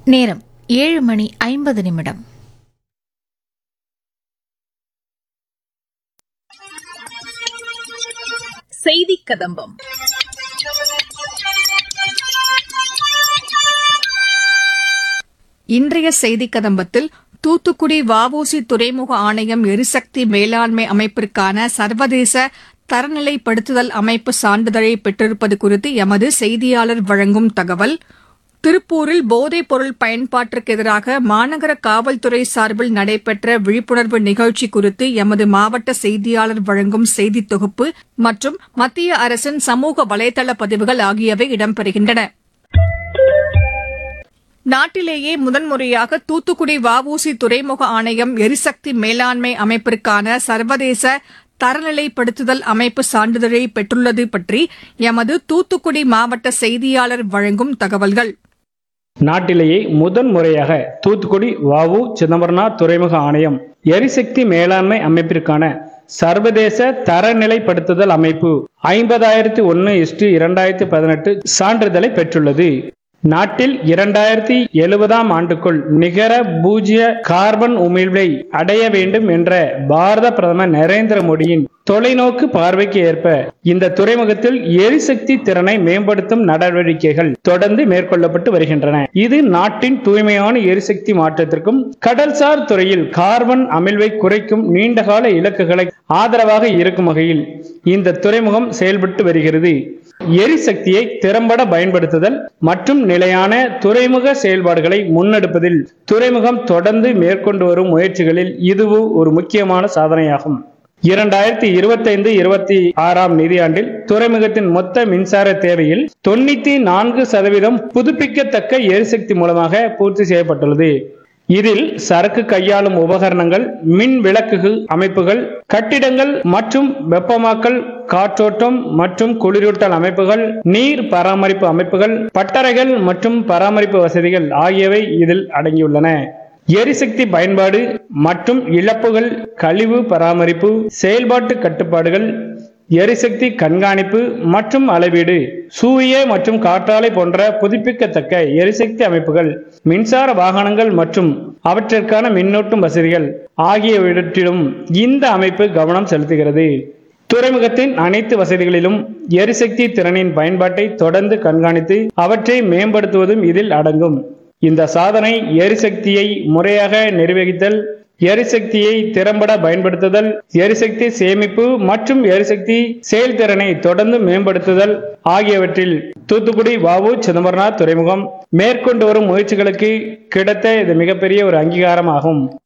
நேரம் ஏழு மணி ஐம்பது நிமிடம் செய்தி கதம்பம் இன்றைய செய்தி கதம்பத்தில் தூத்துக்குடி வஉசி துறைமுக ஆணையம் எரிசக்தி மேலாண்மை அமைப்பிற்கான சர்வதேச தரநிலைப்படுத்துதல் அமைப்பு சான்றிதழை பெற்றிருப்பது குறித்து எமது செய்தியாளர் வழங்கும் தகவல் திருப்பூரில் போதைப் பொருள் பயன்பாட்டிற்கு எதிராக மாநகர காவல்துறை சார்பில் நடைபெற்ற விழிப்புணர்வு நிகழ்ச்சி குறித்து எமது மாவட்ட செய்தியாளர் வழங்கும் செய்தித் தொகுப்பு மற்றும் மத்திய அரசின் சமூக வலைதள பதிவுகள் ஆகியவை இடம்பெறுகின்றன நாட்டிலேயே முதன்முறையாக தூத்துக்குடி வஉசி துறைமுக ஆணையம் எரிசக்தி மேலாண்மை அமைப்பிற்கான சர்வதேச தரநிலைப்படுத்துதல் அமைப்பு சான்றிதழை பெற்றுள்ளது பற்றி எமது தூத்துக்குடி மாவட்ட செய்தியாளர் வழங்கும் தகவல்கள் நாட்டிலேயே முதன் முறையாக தூத்துக்குடி வஉ சிதம்பரனார் துறைமுக ஆணையம் எரிசக்தி மேலாண்மை அமைப்பிற்கான சர்வதேச தரநிலைப்படுத்துதல் அமைப்பு ஐம்பதாயிரத்தி ஒன்னு இஸ்டு இரண்டாயிரத்தி பதினெட்டு சான்றிதழை பெற்றுள்ளது நாட்டில் இரண்டாயிரத்தி எழுபதாம் ஆண்டுக்குள் நிகர பூஜ்ய கார்பன் உமிழ்வை அடைய வேண்டும் என்ற பாரத பிரதமர் நரேந்திர மோடியின் தொலைநோக்கு பார்வைக்கு ஏற்ப இந்த துறைமுகத்தில் எரிசக்தி திறனை மேம்படுத்தும் நடவடிக்கைகள் தொடர்ந்து மேற்கொள்ளப்பட்டு வருகின்றன இது நாட்டின் தூய்மையான எரிசக்தி மாற்றத்திற்கும் கடல்சார் துறையில் கார்பன் அமிழ்வை குறைக்கும் நீண்டகால இலக்குகளை ஆதரவாக இருக்கும் வகையில் இந்த துறைமுகம் செயல்பட்டு வருகிறது எரிசக்தியை திறம்பட பயன்படுத்துதல் மற்றும் நிலையான துறைமுக செயல்பாடுகளை முன்னெடுப்பதில் துறைமுகம் தொடர்ந்து மேற்கொண்டு வரும் முயற்சிகளில் இதுவும் ஒரு முக்கியமான சாதனையாகும் இரண்டாயிரத்தி இருபத்தைந்து இருபத்தி ஆறாம் நிதியாண்டில் துறைமுகத்தின் மொத்த மின்சார தேவையில் தொண்ணூத்தி நான்கு சதவீதம் புதுப்பிக்கத்தக்க எரிசக்தி மூலமாக பூர்த்தி செய்யப்பட்டுள்ளது இதில் சரக்கு கையாளும் உபகரணங்கள் மின் விளக்குகள் அமைப்புகள் கட்டிடங்கள் மற்றும் வெப்பமாக்கல் காற்றோட்டம் மற்றும் குளிரூட்டல் அமைப்புகள் நீர் பராமரிப்பு அமைப்புகள் பட்டறைகள் மற்றும் பராமரிப்பு வசதிகள் ஆகியவை இதில் அடங்கியுள்ளன எரிசக்தி பயன்பாடு மற்றும் இழப்புகள் கழிவு பராமரிப்பு செயல்பாட்டு கட்டுப்பாடுகள் எரிசக்தி கண்காணிப்பு மற்றும் அளவீடு சூரிய மற்றும் காற்றாலை போன்ற புதுப்பிக்கத்தக்க எரிசக்தி அமைப்புகள் மின்சார வாகனங்கள் மற்றும் அவற்றிற்கான மின்னூட்டும் வசதிகள் ஆகியவற்றிலும் இந்த அமைப்பு கவனம் செலுத்துகிறது துறைமுகத்தின் அனைத்து வசதிகளிலும் எரிசக்தி திறனின் பயன்பாட்டை தொடர்ந்து கண்காணித்து அவற்றை மேம்படுத்துவதும் இதில் அடங்கும் இந்த சாதனை எரிசக்தியை முறையாக நிர்வகித்தல் எரிசக்தியை திறம்பட பயன்படுத்துதல் எரிசக்தி சேமிப்பு மற்றும் எரிசக்தி செயல்திறனை தொடர்ந்து மேம்படுத்துதல் ஆகியவற்றில் தூத்துக்குடி வஉ சிதம்பரனார் துறைமுகம் மேற்கொண்டு வரும் முயற்சிகளுக்கு கிடைத்த இது மிகப்பெரிய ஒரு அங்கீகாரம் ஆகும்